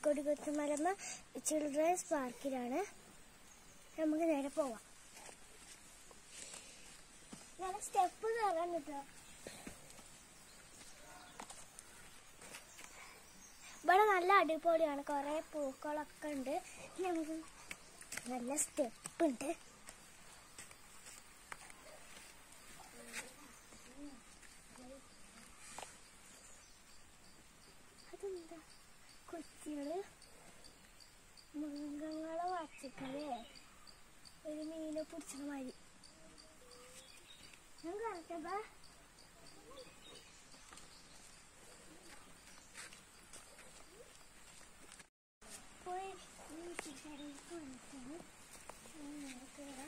കൊടികുത്തുമലമ്മ children's പാർക്കിലാണ് നമുക്ക് നേരെ പോവാം ഞാൻ സ്റ്റെപ്പ് കയറാൻ കേട്ടോ ഇവിടെ നല്ല അടിപൊളിയാണ് കുറെ പൂക്കളൊക്കെ ഉണ്ട് ഇനി നമുക്ക് നല്ല സ്റ്റെപ്പ് ഉണ്ട് അതെന്താ കൊച്ചികള് മൃഗങ്ങളെ വച്ചിട്ടേ ഒരു മീനെ പിടിച്ച മാതിരി ഞാൻ കറക്റ്റാ പോയി വീട്ടിലേക്ക് വന്നിട്ടാണ് കയറാം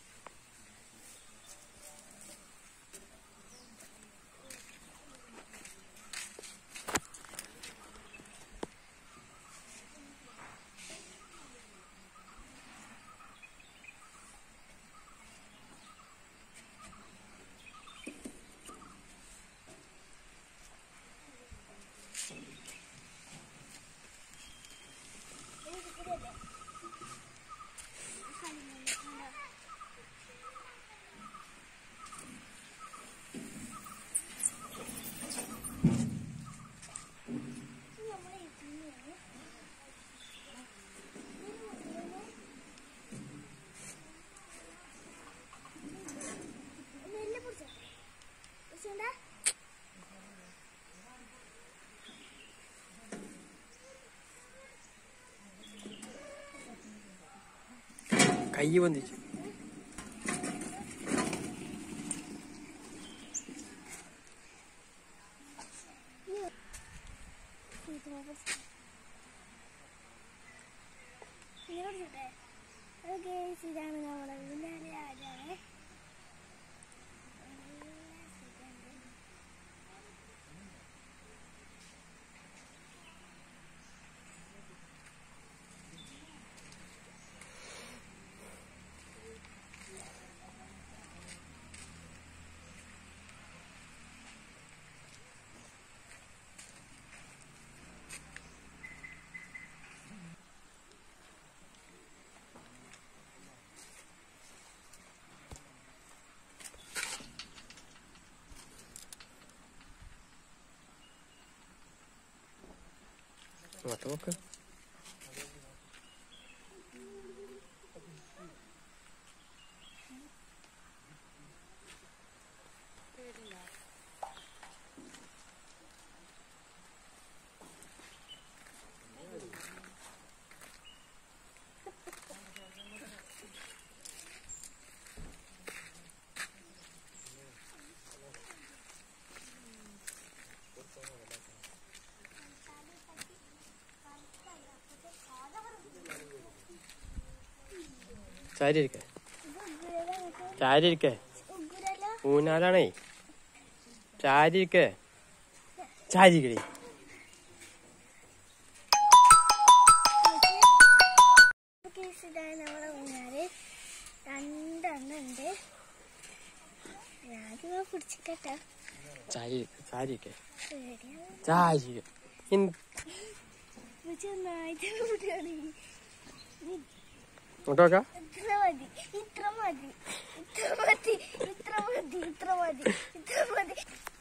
നെല്ല് പിടിച്ചോ പിടിച്ചോണ്ടാ കൈ പൊന്തിച്ചു ഇതാണ് നമ്മുടെ ഊഞ്ഞാല് ആരാണ് അങ്ങോട്ട് നോക്ക് ചാരി ഇരിക്കേ ചാരി ഇരിക്കേ ഉഗ്രല്ലോ ഊനാലാണേ ചാരി ഇരിക്കേ ചാരി ഇരിക്കേ ഇതാണ് നമ്മളെ ഊഞ്ഞാല് രണ്ടെണ്ണം ഉണ്ട് ഞാനിത് പിടിച്ചിക്കട്ടെ ചാരി ചാരി ഇരിക്കേ പേടിയാണ് ചാരി ഇരിക്കേ. ഇൻ- പക്ഷെ നായിട്ട് പിടിയാണ് ഇങ്ങോട്ട് നോക്കാം ഇത്ര മതി ഇത്ര മതി ഇത്ര മതി ഇത്ര മതി ഇത്ര മതി ഇത്ര മതി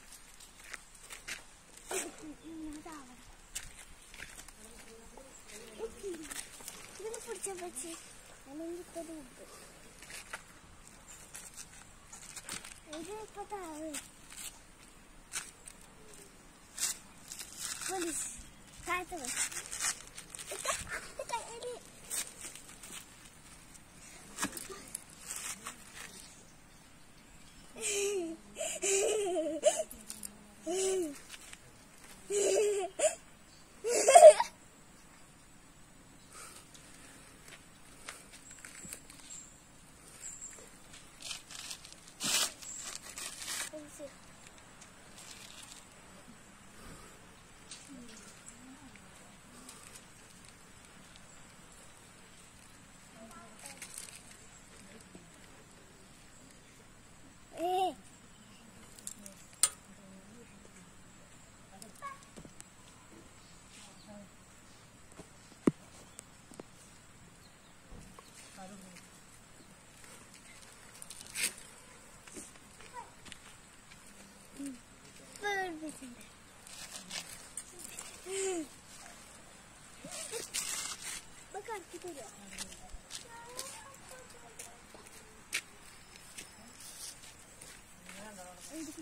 ഇതിന് പിടിച്ച പറ്റി അല്ലെങ്കിൽ ഇപ്പൊ ഇത് ഉണ്ട്. ഇത് ഇപ്പൊ താഴെ പോലീസ് താഴത്തെ പോ. ഇക്ക, ഇക്ക, എലി.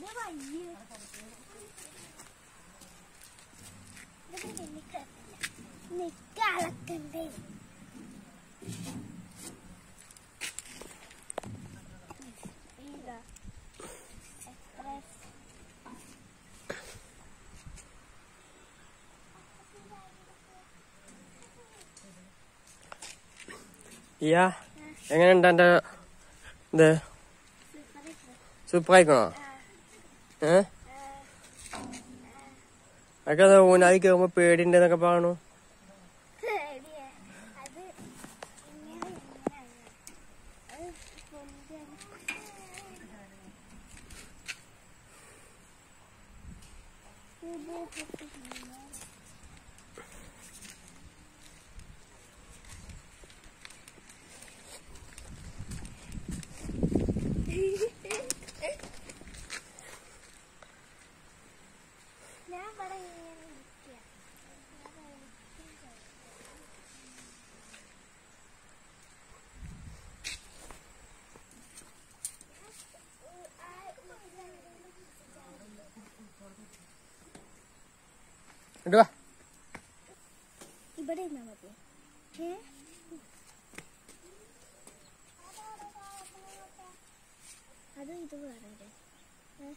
ഇത് വയ്യ നിക്ക അളക്കണ്ടേ ഇതാ എക്സ്പ്രസ് ഇയ്യാ എങ്ങനെയുണ്ട് എന്റെ ഇത് സൂപ്പർ ആയിക്കണോ ഏ അതൊക്കെ അത് ഊനായി കയറുമ്പോ പേടിണ്ട് എന്നൊക്കെ പറയണു പേടിയാ. അത് ഇങ്ങനെ ഇങ്ങനെയാണ്. അത് പൊന്തിയാണ്. ഇത് ഇങ്ങനെ. ഞാൻ ഇവിടെ ഇങ്ങനെ ഇരിക്കുക ഇടുവാ ഇവിടെ ഇരുന്നാ മതി ഏ? അത് ഇത് വേറെ ഏ?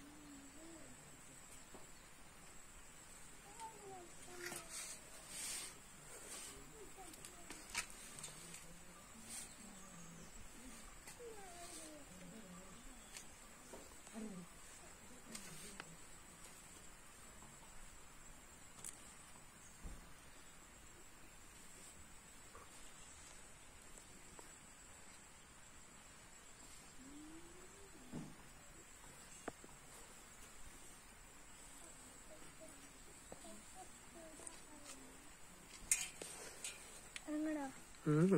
അങ്ങടോ ഉം.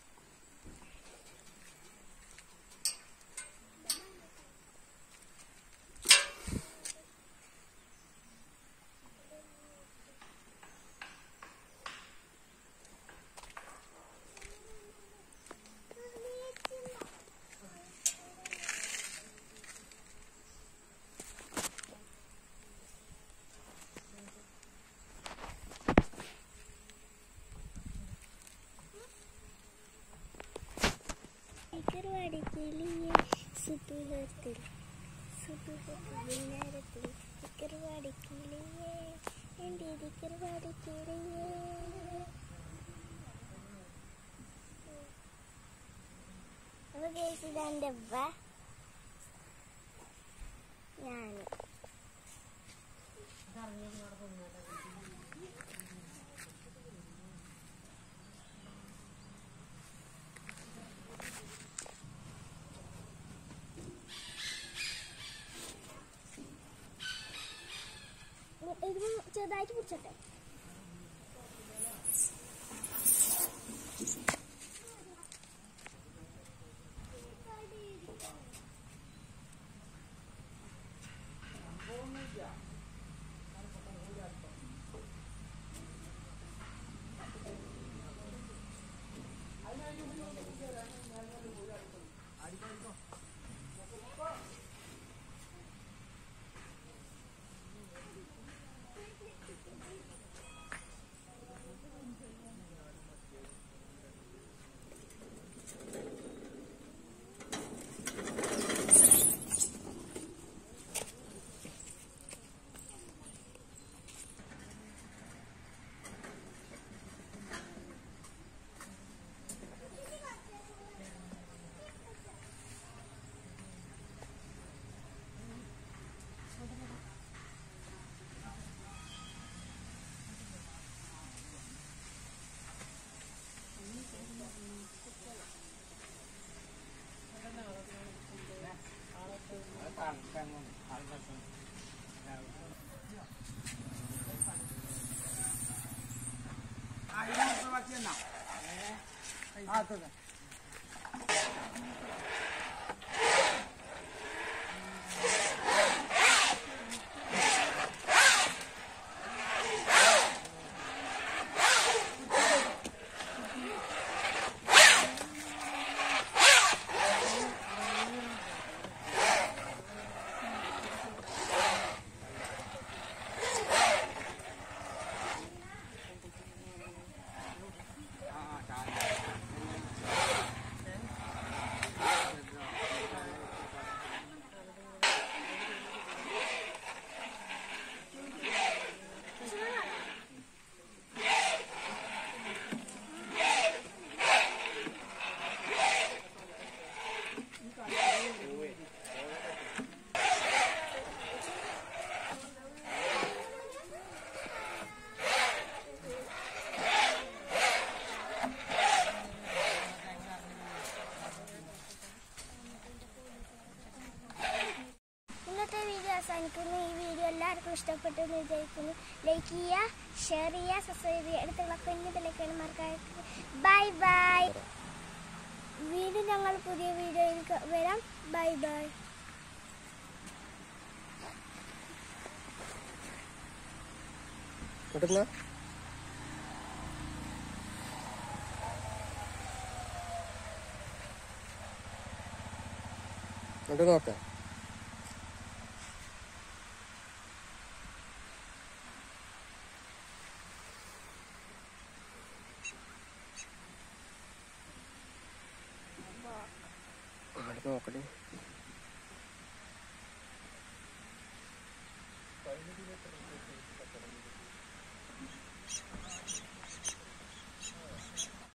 ഇക്കർവാടിക്കിളിയെ സുതുഹത്തിൽ സുതുഹത്തിൽ നേരത്തിൽ ഇക്കർവാടിക്കിളിയെ എൻ്റെ ഇക്കർവാടിക്കിളിയെ അപ്പൊ കേസ് ഇതെന്റെ ഉപ്പ ഞാൻ ഇത് ചെറുതായിട്ട് പിടിച്ചോട്ടെ അവസാനിക്കുന്നു ഈ വീഡിയോ എല്ലാവർക്കും ഇഷ്ടപ്പെട്ടു എന്ന് വിചാരിക്കുന്നു ലൈക്ക് ചെയ്യുക ഷെയർ ചെയ്യുക സബ്സ്ക്രൈബ് ചെയ്യുക അടുത്തുള്ള കുഞ്ഞു ബെല്ലൈക്കൺ മറക്കാതെ ബൈ ബൈ വീണ്ടും ഞങ്ങൾ പുതിയ വീഡിയോയിൽ ക- വരാം ബൈ ബൈ ഇങ്ങോട്ടെന്നാ ഇങ്ങോട്ട് നോക്കാം അങ്ങോട്ട് നോക്കട്ടെ